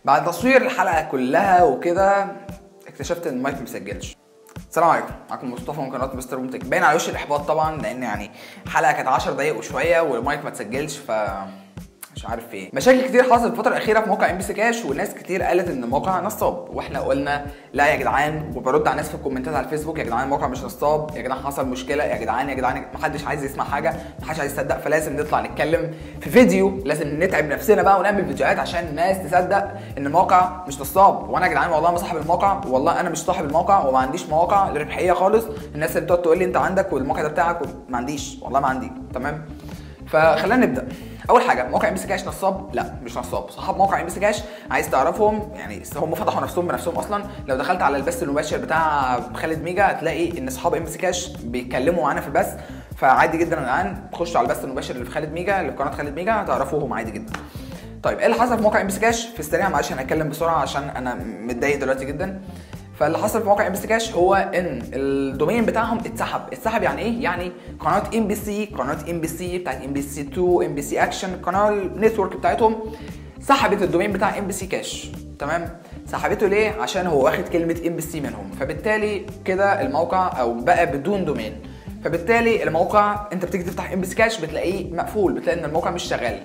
بعد تصوير الحلقه كلها وكده اكتشفت ان المايك مسجلش السلام عليكم معاكم مصطفى من قناه مستر بومتك باين على وش الاحباط طبعا لان يعني الحلقه كانت 10 دقايق وشويه والمايك ما تسجلش ف مش عارف ايه مشاكل كتير حصلت الفتره الاخيره في موقع ام بي سي كاش وناس كتير قالت ان الموقع نصاب واحنا قلنا لا يا جدعان وبرد على ناس في الكومنتات على الفيسبوك يا جدعان الموقع مش نصاب يا جدعان حصل مشكله يا جدعان يا جدعان محدش عايز يسمع حاجه محدش عايز يصدق فلازم نطلع نتكلم في فيديو لازم نتعب نفسنا بقى ونعمل فيديوهات عشان الناس تصدق ان الموقع مش نصاب وانا يا جدعان والله ما صاحب الموقع والله انا مش صاحب الموقع وما عنديش مواقع لربحيه خالص الناس اللي بتقعد تقول لي انت عندك والموقع ده بتاعك ما عنديش والله ما عندي تمام فخلينا نبدا اول حاجه موقع ام بي سي كاش نصاب لا مش نصاب صحاب موقع ام بي سي كاش عايز تعرفهم يعني هم فتحوا نفسهم بنفسهم اصلا لو دخلت على البث المباشر بتاع خالد ميجا هتلاقي ان اصحاب ام بي سي كاش بيتكلموا معانا في البث فعادي جدا الان تخشوا على البث المباشر اللي في خالد ميجا اللي في قناه خالد ميجا هتعرفوهم عادي جدا طيب ايه اللي حصل في موقع ام بي سي كاش في السريع معلش انا هتكلم بسرعه عشان انا متضايق دلوقتي جدا فاللي حصل في موقع ام بي سي كاش هو ان الدومين بتاعهم اتسحب اتسحب يعني ايه يعني قناه ام بي سي قناه ام بي سي بتاعت ام بي سي 2 ام بي سي اكشن القناه النتورك بتاعتهم سحبت الدومين بتاع ام بي سي كاش تمام سحبته ليه عشان هو واخد كلمه ام بي سي منهم فبالتالي كده الموقع او بقى بدون دومين فبالتالي الموقع انت بتيجي تفتح ام بي سي كاش بتلاقيه مقفول بتلاقي ان الموقع مش شغال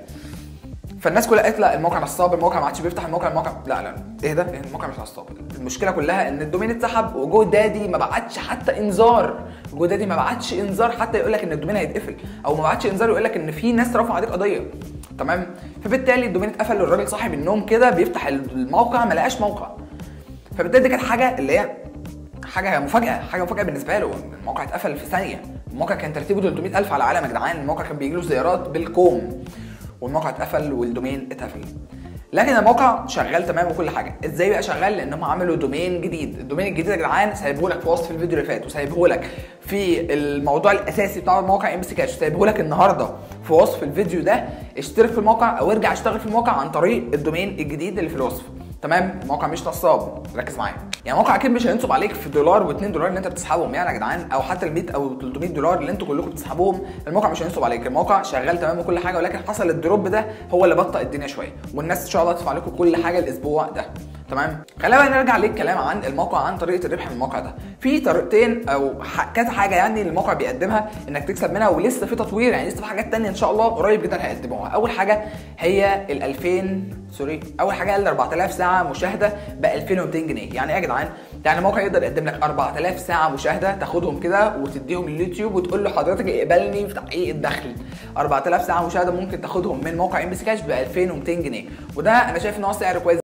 فالناس كلها قالت لا الموقع نصاب الموقع ما عادش بيفتح الموقع الموقع لا لا ايه ده إيه الموقع مش نصاب المشكله كلها ان الدومين اتسحب وجو دادي ما بعتش حتى انذار جو دادي ما بعتش انذار حتى يقول لك ان الدومين هيتقفل او ما بعتش انذار يقول لك ان في ناس رفعوا عليك قضيه تمام فبالتالي الدومين اتقفل والراجل صاحب النوم كده بيفتح الموقع ما لقاش موقع فبالتالي دي كانت حاجه اللي هي حاجه مفاجاه حاجه مفاجاه بالنسبه له الموقع اتقفل في ثانيه الموقع كان ترتيبه 300000 على العالم يا جدعان الموقع كان بيجي له زيارات بالكوم والموقع اتقفل والدومين اتقفل لكن الموقع شغال تمام وكل حاجه ازاي بقى شغال لان هم عملوا دومين جديد الدومين الجديد يا جدعان سايبه لك في وصف الفيديو اللي فات وسايبه لك في الموضوع الاساسي بتاع الموقع ام سي كاش سايبه لك النهارده في وصف الفيديو ده اشترك في الموقع او ارجع اشتغل في الموقع عن طريق الدومين الجديد اللي في الوصف تمام الموقع مش نصاب ركز معايا يعني الموقع اكيد مش هينصب عليك في دولار و2 دولار اللي انت بتسحبهم يعني يا جدعان او حتى ال 100 او 300 دولار اللي انتوا كلكم بتسحبوهم الموقع مش هينصب عليك الموقع شغال تمام وكل حاجه ولكن حصل الدروب ده هو اللي بطأ الدنيا شويه والناس ان شاء الله تدفع لكم كل حاجه الاسبوع ده تمام خلينا بقى نرجع للكلام عن الموقع عن طريقه الربح من الموقع ده في طريقتين او كذا حاجه يعني الموقع بيقدمها انك تكسب منها ولسه في تطوير يعني لسه في حاجات تانية ان شاء الله قريب جدا هيقدموها اول حاجه هي ال 2000 سوري اول حاجه ال 4000 ساعه مشاهده ب 2200 جنيه يعني ايه يا جدعان يعني الموقع يقدر يقدم لك 4000 ساعه مشاهده تاخدهم كده وتديهم لليوتيوب وتقول له حضرتك اقبلني في تحقيق الدخل 4000 ساعه مشاهده ممكن تاخدهم من موقع ام بي سي كاش ب 2200 جنيه وده انا شايف ان هو سعر كويس